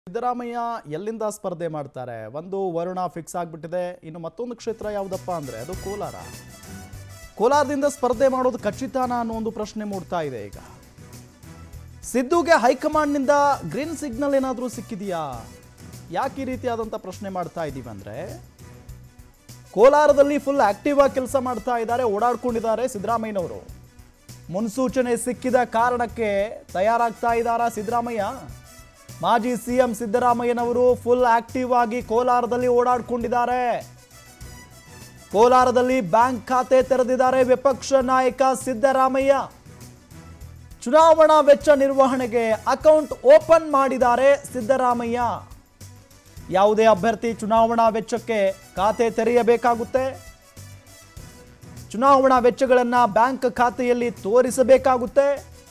ಸಿದ್ದರಾಮಯ್ಯ ಎಲ್ಲಿಂದ ಸ್ಪರ್ಧೆ ಮಾಡ್ತಾರೆ ಒಂದು ವರುಣ ಫಿಕ್ಸ್ ಆಗಿಬಿಟ್ಟಿದೆ ಇನ್ನು ಮತ್ತೊಂದು ಕ್ಷೇತ್ರ ಯಾವುದಪ್ಪ ಅಂದರೆ ಅದು ಕೋಲಾರ ಕೋಲಾರದಿಂದ ಸ್ಪರ್ಧೆ ಮಾಡೋದು ಖಚಿತಾನ ಅನ್ನೋ ಒಂದು ಪ್ರಶ್ನೆ ಮೂಡ್ತಾ ಇದೆ ಈಗ ಸಿದ್ದುಗೆ ಹೈಕಮಾಂಡ್ನಿಂದ ಗ್ರೀನ್ ಸಿಗ್ನಲ್ ಏನಾದರೂ ಸಿಕ್ಕಿದೆಯಾ ಯಾಕೆ ಈ ರೀತಿಯಾದಂಥ ಪ್ರಶ್ನೆ ಮಾಡ್ತಾ ಇದ್ದೀವಿ ಅಂದರೆ ಕೋಲಾರದಲ್ಲಿ ಫುಲ್ ಆಕ್ಟಿವ್ ಆಗಿ ಕೆಲಸ ಮಾಡ್ತಾ ಇದ್ದಾರೆ ಓಡಾಡ್ಕೊಂಡಿದ್ದಾರೆ ಸಿದ್ದರಾಮಯ್ಯನವರು ಮುನ್ಸೂಚನೆ ಸಿಕ್ಕಿದ ಕಾರಣಕ್ಕೆ ತಯಾರಾಗ್ತಾ ಇದ್ದಾರಾ ಸಿದ್ದರಾಮಯ್ಯ ಮಾಜಿ ಸಿಎಂ ಸಿದ್ದರಾಮಯ್ಯನವರು ಫುಲ್ ಆಕ್ಟಿವ್ ಆಗಿ ಕೋಲಾರದಲ್ಲಿ ಓಡಾಡ್ಕೊಂಡಿದ್ದಾರೆ ಕೋಲಾರದಲ್ಲಿ ಬ್ಯಾಂಕ್ ಖಾತೆ ತೆರೆದಿದ್ದಾರೆ ವಿಪಕ್ಷ ನಾಯಕ ಸಿದ್ದರಾಮಯ್ಯ ಚುನಾವಣಾ ವೆಚ್ಚ ನಿರ್ವಹಣೆಗೆ ಅಕೌಂಟ್ ಓಪನ್ ಮಾಡಿದ್ದಾರೆ ಸಿದ್ದರಾಮಯ್ಯ ಯಾವುದೇ ಅಭ್ಯರ್ಥಿ ಚುನಾವಣಾ ವೆಚ್ಚಕ್ಕೆ ಖಾತೆ ತೆರೆಯಬೇಕಾಗುತ್ತೆ ಚುನಾವಣಾ ವೆಚ್ಚಗಳನ್ನ ಬ್ಯಾಂಕ್ ಖಾತೆಯಲ್ಲಿ ತೋರಿಸಬೇಕಾಗುತ್ತೆ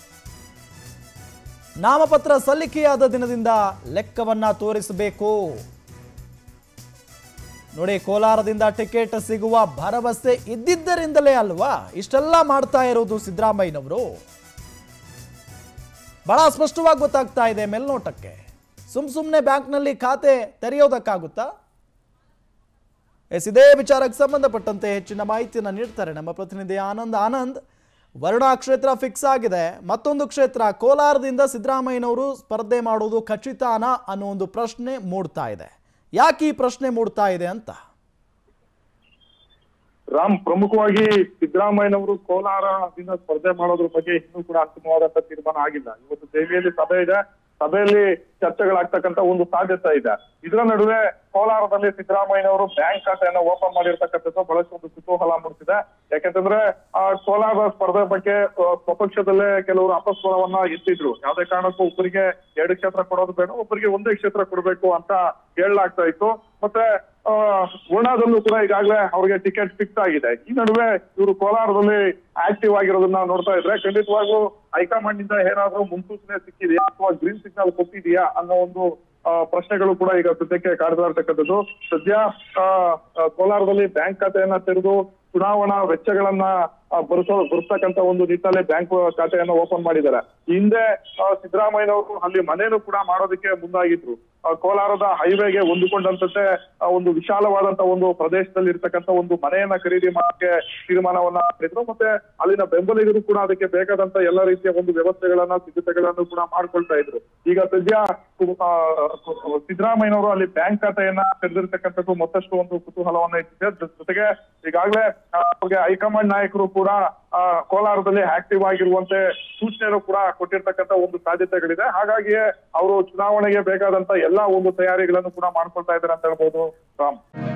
ನಾಮಪತ್ರ ಸಲ್ಲಿಕೆಯಾದ ದಿನದಿಂದ ಲೆಕ್ಕವನ್ನ ತೋರಿಸಬೇಕು ನೋಡಿ ಕೋಲಾರದಿಂದ ಟಿಕೆಟ್ ಸಿಗುವ ಭರವಸೆ ಇದ್ದಿದ್ದರಿಂದಲೇ ಅಲ್ವಾ ಇಷ್ಟೆಲ್ಲ ಮಾಡ್ತಾ ಇರೋದು ಸಿದ್ದರಾಮಯ್ಯನವರು ಬಹಳ ಸ್ಪಷ್ಟವಾಗಿ ಗೊತ್ತಾಗ್ತಾ ಇದೆ ಮೇಲ್ನೋಟಕ್ಕೆ ಸುಮ್ ಸುಮ್ಮನೆ ಬ್ಯಾಂಕ್ನಲ್ಲಿ ಖಾತೆ ತೆರೆಯೋದಕ್ಕಾಗುತ್ತಾ ಎಸ್ ಇದೇ ವಿಚಾರಕ್ಕೆ ಸಂಬಂಧಪಟ್ಟಂತೆ ಹೆಚ್ಚಿನ ಮಾಹಿತಿಯನ್ನು ನೀಡ್ತಾರೆ ನಮ್ಮ ಪ್ರತಿನಿಧಿ ಆನಂದ್ ಆನಂದ್ ವರ್ಣ ಕ್ಷೇತ್ರ ಫಿಕ್ಸ್ ಆಗಿದೆ ಮತ್ತೊಂದು ಕ್ಷೇತ್ರ ಕೋಲಾರದಿಂದ ಸಿದ್ದರಾಮಯ್ಯನವರು ಸ್ಪರ್ಧೆ ಮಾಡೋದು ಖಚಿತಾನ ಅನ್ನೋ ಒಂದು ಪ್ರಶ್ನೆ ಮೂಡ್ತಾ ಇದೆ ಯಾಕೆ ಈ ಪ್ರಶ್ನೆ ಮೂಡ್ತಾ ಇದೆ ಅಂತ ರಾಮ್ ಪ್ರಮುಖವಾಗಿ ಸಿದ್ದರಾಮಯ್ಯನವರು ಕೋಲಾರದಿಂದ ಸ್ಪರ್ಧೆ ಮಾಡೋದ್ರ ಬಗ್ಗೆ ಇನ್ನೂ ಕೂಡ ಅಂತಿಮವಾದಂತ ತೀರ್ಮಾನ ಆಗಿಲ್ಲ ಇವತ್ತು ದೇವಿಯಲ್ಲಿ ಸಭೆ ಇದೆ ಸಭೆಯಲ್ಲಿ ಚರ್ಚೆಗಳಾಗ್ತಕ್ಕಂತ ಒಂದು ಸಾಧ್ಯತೆ ಇದೆ ಇದರ ನಡುವೆ ಕೋಲಾರದಲ್ಲಿ ಸಿದ್ದರಾಮಯ್ಯನವರು ಬ್ಯಾಂಕ್ ಖಾತೆಯನ್ನ ಓಪನ್ ಮಾಡಿರ್ತಕ್ಕಂಥದ್ದು ಬಹಳಷ್ಟು ಒಂದು ಕುತೂಹಲ ಮೂಡಿಸಿದೆ ಯಾಕೆಂತಂದ್ರೆ ಆ ಕೋಲಾರ ಸ್ಪರ್ಧೆ ಬಗ್ಗೆ ಆ, ಸ್ವಪಕ್ಷದಲ್ಲೇ ಕೆಲವರು ಅಪಸ್ವರವನ್ನ ಎತ್ತಿದ್ರು ಯಾವುದೇ ಕಾರಣಕ್ಕೂ ಒಬ್ಬರಿಗೆ ಎರಡು ಕ್ಷೇತ್ರ ಕೊಡೋದು ಬೇಡ ಒಬ್ಬರಿಗೆ ಒಂದೇ ಕ್ಷೇತ್ರ ಕೊಡಬೇಕು ಅಂತ ಹೇಳಲಾಗ್ತಾ ಇತ್ತು ಮತ್ತೆ ಆ, ಗುಣದಲ್ಲೂ ಕೂಡ ಈಗಾಗಲೇ ಅವ್ರಿಗೆ ಟಿಕೆಟ್ ಫಿಕ್ಸ್ ಆಗಿದೆ ಈ ನಡುವೆ ಇವರು ಕೋಲಾರದಲ್ಲಿ ಆಕ್ಟಿವ್ ಆಗಿರೋದನ್ನ ನೋಡ್ತಾ ಇದ್ರೆ ಖಂಡಿತವಾಗ್ಲೂ ಹೈಕಮಾಂಡ್ ನಿಂದ ಏನಾದ್ರೂ ಮುನ್ಸೂಚನೆ ಸಿಕ್ಕಿದೆಯಾ ಅಥವಾ ಗ್ರೀನ್ ಸಿಗ್ನಲ್ ಕೊಟ್ಟಿದೆಯಾ ಅನ್ನೋ ಒಂದು ಆ, ಪ್ರಶ್ನೆಗಳು ಕೂಡ ಈಗ ಸದ್ಯಕ್ಕೆ ಕಾಡ್ತಾ ಇರ್ತಕ್ಕಂಥದ್ದು ಸದ್ಯ ಆ, ಆ, ಕೋಲಾರದಲ್ಲಿ ಬ್ಯಾಂಕ್ ಖಾತೆಯನ್ನ ತೆರೆದು ಚುನಾವಣಾ ವೆಚ್ಚಗಳನ್ನ ಆ, ಭರಿಸೋ ಭರಿಸ್ತಕ್ಕಂತ ಒಂದು ನಿಟ್ಟಲ್ಲಿ ಬ್ಯಾಂಕ್ ಖಾತೆಯನ್ನ ಓಪನ್ ಮಾಡಿದ್ದಾರೆ ಈ ಹಿಂದೆ ಆ, ಸಿದ್ದರಾಮಯ್ಯನವರು ಅಲ್ಲಿ ಮನೇನು ಕೂಡ ಮಾಡೋದಕ್ಕೆ ಮುಂದಾಗಿದ್ರು ಆ, ಕೋಲಾರದ ಹೈವೇಗೆ ಹೊಂದಿಕೊಂಡಂತೆ ಆ, ಒಂದು ವಿಶಾಲವಾದಂತ ಒಂದು ಪ್ರದೇಶದಲ್ಲಿ ಇರ್ತಕ್ಕಂಥ ಒಂದು ಮನೆಯನ್ನ ಖರೀದಿ ಮಾಡಕ್ಕೆ ತೀರ್ಮಾನವನ್ನ ಮಾಡಿದ್ರು ಮತ್ತೆ ಅಲ್ಲಿನ ಬೆಂಬಲಿಗರು ಕೂಡ ಅದಕ್ಕೆ ಬೇಕಾದಂತ ಎಲ್ಲ ರೀತಿಯ ಒಂದು ವ್ಯವಸ್ಥೆಗಳನ್ನ ಸಿದ್ಧತೆಗಳನ್ನು ಕೂಡ ಮಾಡ್ಕೊಳ್ತಾ ಇದ್ರು ಈಗ ಸದ್ಯ ಆ, ಸಿದ್ದರಾಮಯ್ಯನವರು ಅಲ್ಲಿ ಬ್ಯಾಂಕ್ ಖಾತೆಯನ್ನ ತೆರೆದಿರ್ತಕ್ಕಂಥದ್ದು ಮತ್ತಷ್ಟು ಒಂದು ಕುತೂಹಲವನ್ನ ಇಟ್ಟಿದೆ ಜೊ- ಜೊತೆಗೆ ಈಗಾಗಲೇ ಆ, ಅವ್ರಿಗೆ ಹೈಕಮಾಂಡ್ ನಾಯಕರು ಕೂಡ ಆ, ಕೋಲಾರದಲ್ಲಿ ಆಕ್ಟಿವ್ ಆಗಿರುವಂತೆ ಸೂಚನೆಯನ್ನು ಕೂಡ ಕೊಟ್ಟಿರ್ತಕ್ಕಂಥ ಒಂದು ಸಾಧ್ಯತೆಗಳಿದೆ ಹಾಗಾಗಿಯೇ ಅವರು ಚುನಾವಣೆಗೆ ಬೇಕಾದಂತ ಎಲ್ಲಾ ಒಂದು ತಯಾರಿಗಳನ್ನು ಕೂಡ ಮಾಡ್ಕೊಳ್ತಾ ಇದ್ದಾರೆ ಅಂತ ಹೇಳ್ಬೋದು ರಾಮ್